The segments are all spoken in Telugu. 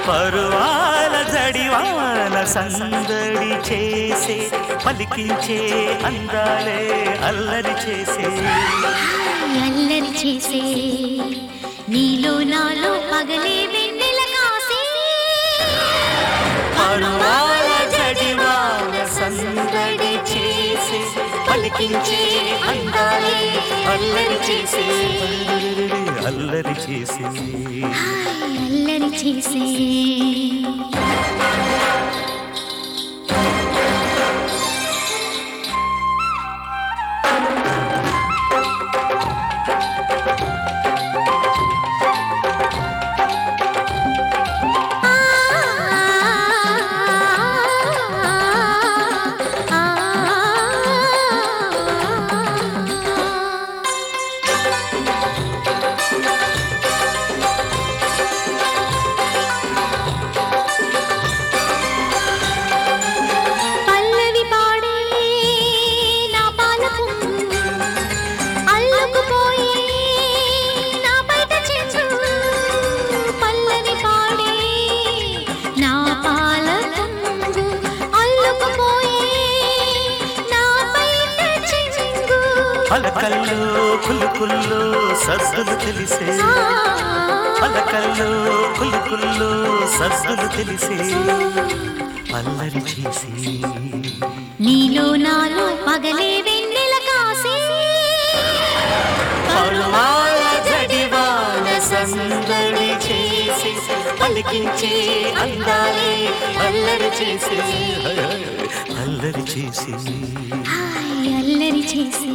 పరువాల జడివాన సందడి చేసే పలికించే అందాలే అల్లరి చేసే అల్లరి చేసే నీలో నాలో పగలే వెన్నెల కాసే పరువాల జడివాన సందడి చేసే పలికించే అందాలే అల్లరి చేసే అల్లరి చేసే హాయ్ అల్లరి చేసే పల్లవి పాడే నా పాలకు అల్లుకుపోయే నా బయట చెంచు పల్లవి పాడే నా పాలకు అల్లుకుపోయే నా బయట చెంగు పలకల్లో కులుకుల్లో సస్సులు తెలిసే పలకల్లో కులుకుల్లో సస్సులు తెలిసే అల్లరి చేసి నీలో నాలో పగలే వెన్నెల కాసే పరువాల జడివాన సందడి చేసి పలికించే అందాలే అల్లరి చేసి అల్లరి చేసి హాయ్ అల్లరి చేసే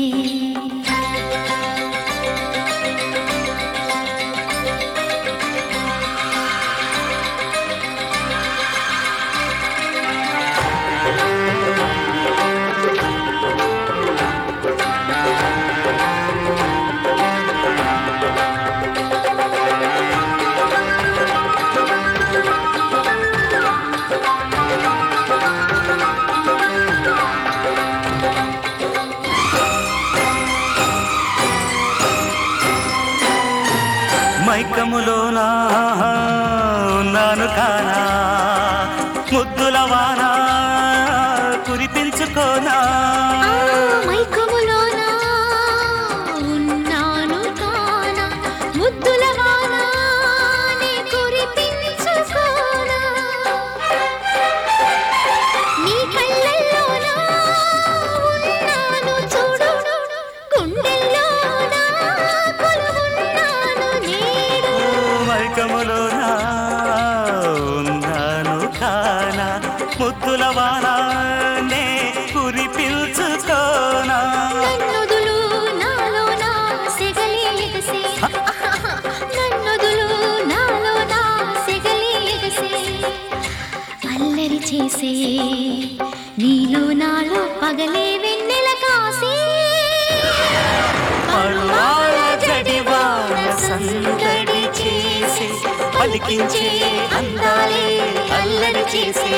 మైకములోనా ఉన్నాను కానా ముద్దుల వాన కురిపించుకోనా ఆ మైకములోన ఉన్నాను కానా ముద్దుల వాన నీ కురిపించుకోనా నీ కళ్ళల్లోన ఉన్నాను చూడు గుండెల్లోన కొలువున్నాను నేడు మైకములోనా ఉన్నాను కానా ముద్దుల వాన నే కురిపించుకోనా నన్నుదులు నాలో నా సెగలి ఎగసే నన్నుదులు నాలో నా సెగలి ఎగసే అల్లరి చేసే నీలో నాలో పగలే వెన్నెల కాసే పరువాల జడివాన సందడి చేసి పలికించే అందాలే అల్లరి చేసే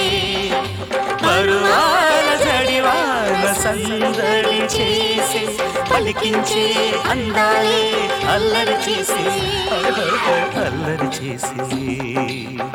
పరువాల జడివాన సందడి చేసి పలికించే అందాలే అల్లరి చేసి అల్లరి చేసి